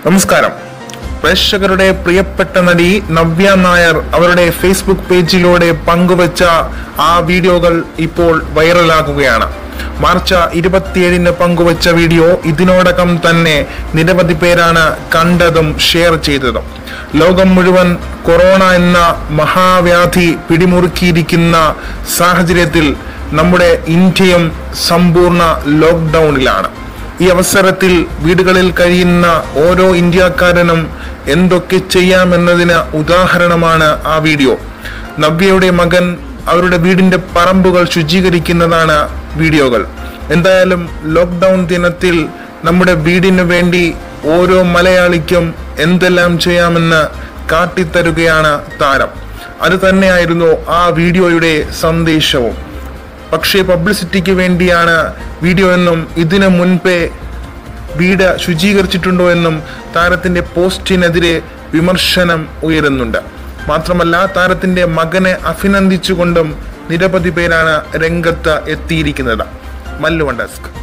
നമസ്കാരം പ്രേക്ഷകരുടെ പ്രിയപ്പെട്ട നടി നവ്യ നായർ അവരുടെ ഫേസ്ബുക്ക് പേജിലൂടെ പങ്കുവച്ച ആ വീഡിയോകൾ ഇപ്പോൾ വൈറലാകുകയാണ് മാർച്ച് ഇരുപത്തിയേഴിന് പങ്കുവച്ച വീഡിയോ ഇതിനോടകം തന്നെ നിരവധി പേരാണ് കണ്ടതും ഷെയർ ചെയ്തതും ലോകം മുഴുവൻ കൊറോണ എന്ന മഹാവ്യാധി പിടിമുറുക്കിയിരിക്കുന്ന സാഹചര്യത്തിൽ നമ്മുടെ ഇന്ത്യയും സമ്പൂർണ്ണ ലോക്ക്ഡൌണിലാണ് ഈ അവസരത്തിൽ വീടുകളിൽ കഴിയുന്ന ഓരോ ഇന്ത്യക്കാരനും എന്തൊക്കെ ചെയ്യാമെന്നതിന് ഉദാഹരണമാണ് ആ വീഡിയോ നവ്യയുടെ മകൻ അവരുടെ വീടിന്റെ പറമ്പുകൾ ശുചീകരിക്കുന്നതാണ് വീഡിയോകൾ എന്തായാലും ലോക്ക്ഡൌൺ ദിനത്തിൽ നമ്മുടെ വീടിന് വേണ്ടി ഓരോ മലയാളിക്കും എന്തെല്ലാം ചെയ്യാമെന്ന് കാട്ടിത്തരുകയാണ് താരം അത് തന്നെയായിരുന്നു ആ വീഡിയോയുടെ സന്ദേശവും പക്ഷേ പബ്ലിസിറ്റിക്ക് വേണ്ടിയാണ് വീഡിയോ എന്നും ഇതിനു മുൻപേ വീട് ശുചീകരിച്ചിട്ടുണ്ടോ എന്നും താരത്തിന്റെ പോസ്റ്റിനെതിരെ വിമർശനം ഉയരുന്നുണ്ട് മാത്രമല്ല താരത്തിന്റെ മകനെ അഭിനന്ദിച്ചുകൊണ്ടും നിരവധി പേരാണ് രംഗത്ത് എത്തിയിരിക്കുന്നത് മല്ലുവൺ ഡെസ്ക്